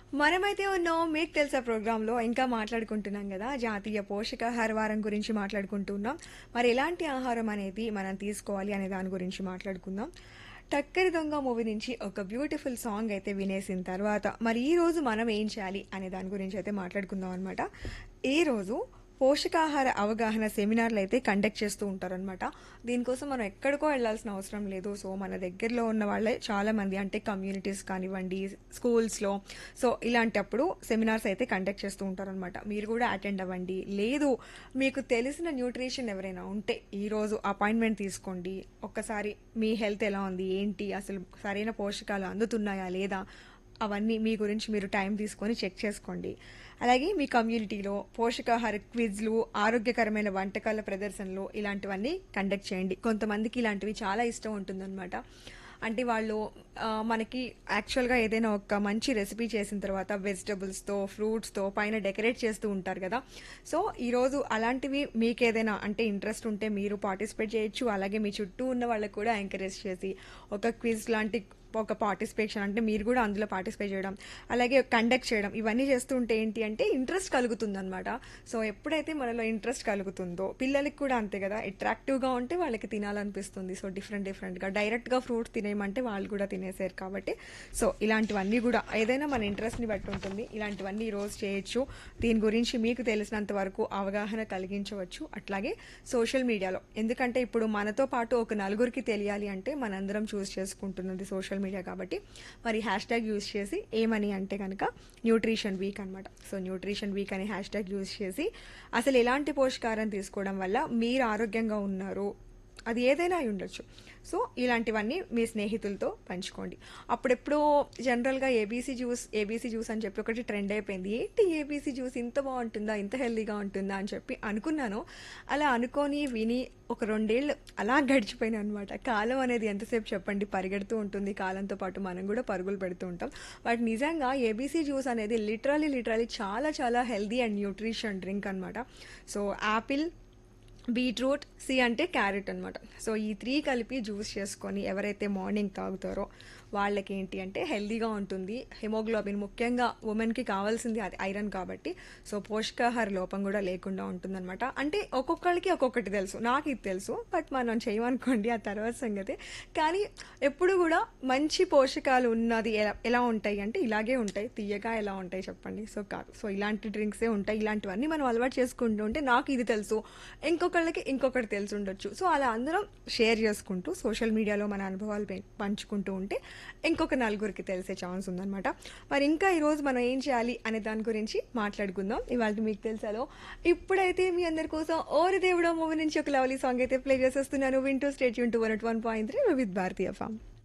మనమైతే ఉన్నాం మీకు తెలుసా ప్రోగ్రాంలో ఇంకా మాట్లాడుకుంటున్నాం కదా జాతీయ పోషకాహార వారం గురించి మాట్లాడుకుంటున్నాం మరి ఎలాంటి ఆహారం అనేది మనం తీసుకోవాలి అనే దాని గురించి మాట్లాడుకుందాం టక్కరి దొంగ మూవీ నుంచి ఒక బ్యూటిఫుల్ సాంగ్ అయితే వినేసిన తర్వాత మరి ఈ రోజు మనం ఏం చేయాలి అనే దాని గురించి అయితే మాట్లాడుకుందాం అనమాట ఈ రోజు పోషకాహార అవగాహన సెమినార్లు అయితే కండక్ట్ చేస్తూ ఉంటారనమాట దీనికోసం మనం ఎక్కడికో వెళ్ళాల్సిన అవసరం లేదు సో మన దగ్గరలో ఉన్న వాళ్ళే చాలా మంది అంటే కమ్యూనిటీస్ కానివ్వండి స్కూల్స్లో సో ఇలాంటప్పుడు సెమినార్స్ అయితే కండక్ట్ చేస్తూ ఉంటారనమాట మీరు కూడా అటెండ్ అవ్వండి లేదు మీకు తెలిసిన న్యూట్రిషన్ ఎవరైనా ఉంటే ఈరోజు అపాయింట్మెంట్ తీసుకోండి ఒక్కసారి మీ హెల్త్ ఎలా ఉంది ఏంటి అసలు సరైన పోషకాలు అందుతున్నాయా లేదా అవన్నీ మీ గురించి మీరు టైం తీసుకొని చెక్ చేసుకోండి అలాగే మీ కమ్యూనిటీలో పోషకాహార క్విజ్లు ఆరోగ్యకరమైన వంటకాల ప్రదర్శనలు ఇలాంటివన్నీ కండక్ట్ చేయండి కొంతమందికి ఇలాంటివి చాలా ఇష్టం ఉంటుందన్నమాట అంటే వాళ్ళు ఆ, మనకి యాక్చువల్గా ఏదైనా ఒక మంచి రెసిపీ చేసిన తర్వాత వెజిటబుల్స్తో ఫ్రూట్స్తో పైన డెకరేట్ చేస్తూ ఉంటారు కదా సో ఈరోజు అలాంటివి మీకు ఏదైనా అంటే ఇంట్రెస్ట్ ఉంటే మీరు పార్టిసిపేట్ చేయొచ్చు అలాగే మీ చుట్టూ ఉన్న వాళ్ళకు కూడా ఎంకరేజ్ చేసి ఒక క్విజ్ లాంటి ఒక పార్టిసిపేషన్ అంటే మీరు కూడా అందులో పార్టిసిపేట్ చేయడం అలాగే కండక్ట్ చేయడం ఇవన్నీ చేస్తూ ఉంటే ఏంటి అంటే ఇంట్రెస్ట్ కలుగుతుంది అనమాట సో ఎప్పుడైతే మనలో ఇంట్రెస్ట్ కలుగుతుందో పిల్లలకి కూడా అంతే కదా అట్రాక్టివ్గా ఉంటే వాళ్ళకి తినాలనిపిస్తుంది సో డిఫరెంట్ డిఫరెంట్గా డైరెక్ట్గా ఫ్రూట్స్ తినేయమంటే వాళ్ళు కూడా తినేసారు కాబట్టి సో ఇలాంటివన్నీ కూడా ఏదైనా మన ఇంట్రెస్ట్ని బట్టి ఉంటుంది ఇలాంటివన్నీ ఈ రోజు చేయొచ్చు దీని గురించి మీకు తెలిసినంత వరకు అవగాహన కలిగించవచ్చు అట్లాగే సోషల్ మీడియాలో ఎందుకంటే ఇప్పుడు మనతో పాటు ఒక నలుగురికి తెలియాలి అంటే మనందరం చూస్ చేసుకుంటున్నది సోషల్ మీడియా కాబట్టి మరి హ్యాష్ ట్యాగ్ యూజ్ చేసి ఏమని అంటే కనుక న్యూట్రిషన్ వీక్ అనమాట సో న్యూట్రిషన్ వీక్ అనే హ్యాష్ ట్యాగ్ యూజ్ చేసి అసలు ఎలాంటి పోషకారం తీసుకోవడం వల్ల మీరు ఆరోగ్యంగా ఉన్నారు అది ఏదైనా అయి ఉండొచ్చు సో ఇలాంటివన్నీ మీ స్నేహితులతో పంచుకోండి అప్పుడెప్పుడు జనరల్గా ఏబీసీ జ్యూస్ ఏబీసీ జ్యూస్ అని చెప్పి ఒకటి ట్రెండ్ అయిపోయింది ఏంటి ఏబీసీ జ్యూస్ ఇంత బాగుంటుందా ఇంత హెల్దీగా ఉంటుందా అని చెప్పి అనుకున్నాను అలా అనుకొని విని ఒక రెండేళ్ళు అలా గడిచిపోయినాయి అనమాట కాలం అనేది ఎంతసేపు చెప్పండి పరిగెడుతూ ఉంటుంది కాలంతో పాటు మనం కూడా పరుగులు పెడుతూ ఉంటాం బట్ నిజంగా ఏబీసీ జ్యూస్ అనేది లిటరలీ లిటరలీ చాలా చాలా హెల్దీ అండ్ న్యూట్రిషన్ డ్రింక్ అనమాట సో యాపిల్ బీట్రూట్ సి అంటే క్యారెట్ అనమాట సో ఈ త్రీ కలిపి జ్యూస్ చేసుకొని ఎవరైతే మార్నింగ్ తాగుతారో వాళ్ళకి ఏంటి అంటే హెల్దీగా ఉంటుంది హిమోగ్లోబిన్ ముఖ్యంగా ఉమెన్కి కావాల్సింది అది ఐరన్ కాబట్టి సో పోషకాహార లోపం కూడా లేకుండా ఉంటుందన్నమాట అంటే ఒక్కొక్కరికి ఒక్కొక్కటి తెలుసు నాకు ఇది తెలుసు బట్ మనం చేయమనుకోండి ఆ తర్వాత సంగతి కానీ ఎప్పుడు కూడా మంచి పోషకాలు ఉన్నది ఎలా ఎలా ఉంటాయి అంటే ఇలాగే ఉంటాయి తీయగా ఎలా ఉంటాయి చెప్పండి సో కాదు సో ఇలాంటి డ్రింక్సే ఉంటాయి ఇలాంటివన్నీ మనం అలవాటు చేసుకుంటూ ఉంటే నాకు ఇది తెలుసు ఇంకొకళ్ళకి ఇంకొకటి తెలిసి ఉండొచ్చు సో అలా అందరం షేర్ చేసుకుంటూ సోషల్ మీడియాలో మన అనుభవాలు పె- పంచుకుంటూ ఉంటే ఇంకొక నలుగురికి తెలిసే ఛాన్స్ ఉందన్నమాట మరి ఇంకా ఈరోజు మనం ఏం చేయాలి అనే దాని గురించి మాట్లాడుకుందాం ఇవాళ మీకు తెలుసాలో ఇప్పుడైతే మీ అందరి కోసం ఓరి దేవుడో మూవీ నుంచి ఒక లవ్లీ సాంగ్ అయితే ప్లే చేసేస్తున్నాను వింటూ స్టేట్ యూన్ to one one point three with Bharatiya form